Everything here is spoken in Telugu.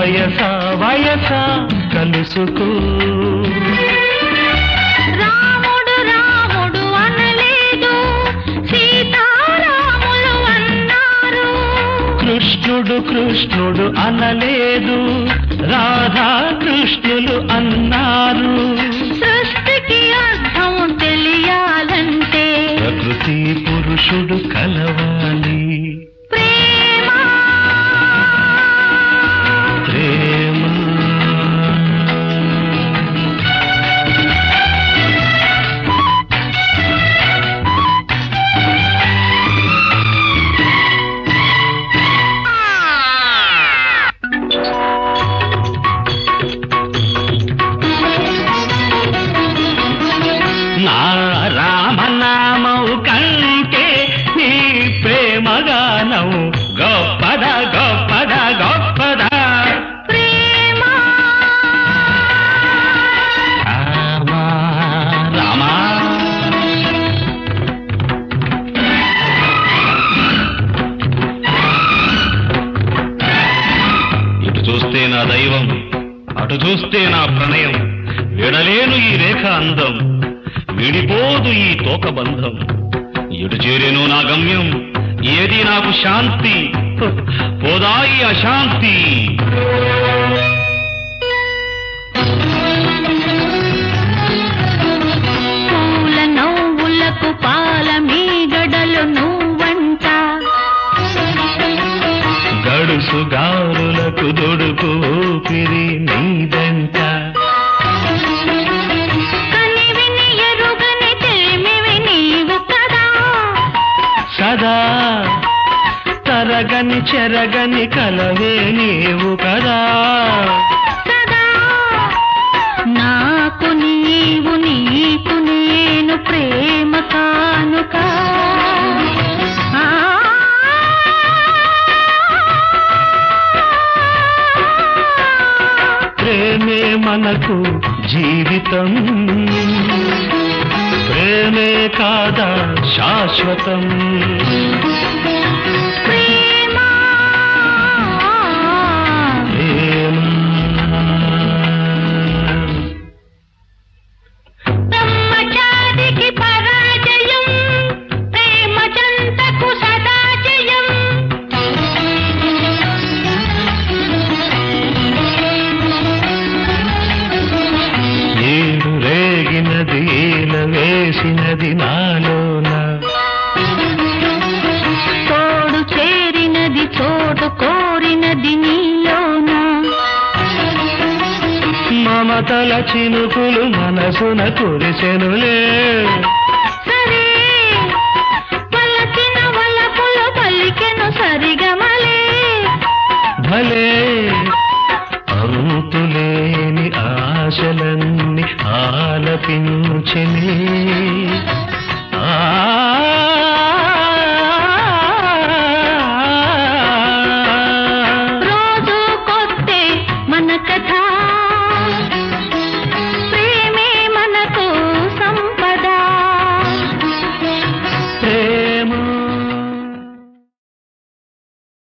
వయస వయస కలుసుకో రాముడు రాముడు అనలేదు సీతారాములు అన్నారు కృష్ణుడు కృష్ణుడు అనలేదు రాధా కృష్ణులు అన్నారు సృష్టికి అర్థం తెలియాలంటే ప్రకృతి పురుషుడు కలవాలి ప్రేమ ప్రేమ నా రామనామం కంటే నీ ప్రేమగానం గొప్పదా గొప్పదా గొప్పదా ప్రేమ రామా రామా ఇటు చూస్తే నా దైవం అటు చూస్తే నా ప్రణయం విడలేను ఈ రేఖ అందం విడిపోదు ఈ తోక బంధం ఎటు చేరేను నా గమ్యం ఏది నాకు శాంతి పోదా ఈ అశాంతి పూల నవ్వులకు పాల మీగడలు నువ్వంట గడుసు గారులకు దొడుకు ఊపిరి నీదంట కనివిని ఎరుగని తెలిమివి నీవు కదా సదా తరగని చెరగని కలవే నీవు కదా సదా నాకు నీవు నీకు నేను ప్రేమ కానుక ఆ. ప్రేమే మనకు జీవితం ప్రేమే కాదా శాశ్వతం ప్రేమ ప్రేమ బ్రహ్మచారికి పరాజయం ప్రేమ చంతకు సదా జయం ఏడు రేగినది ఈల వేసినది నాలోన తోడు చేరినది చోటు కోరినది నీలోన మమతల చినుకులు మనసున కురిసెనులే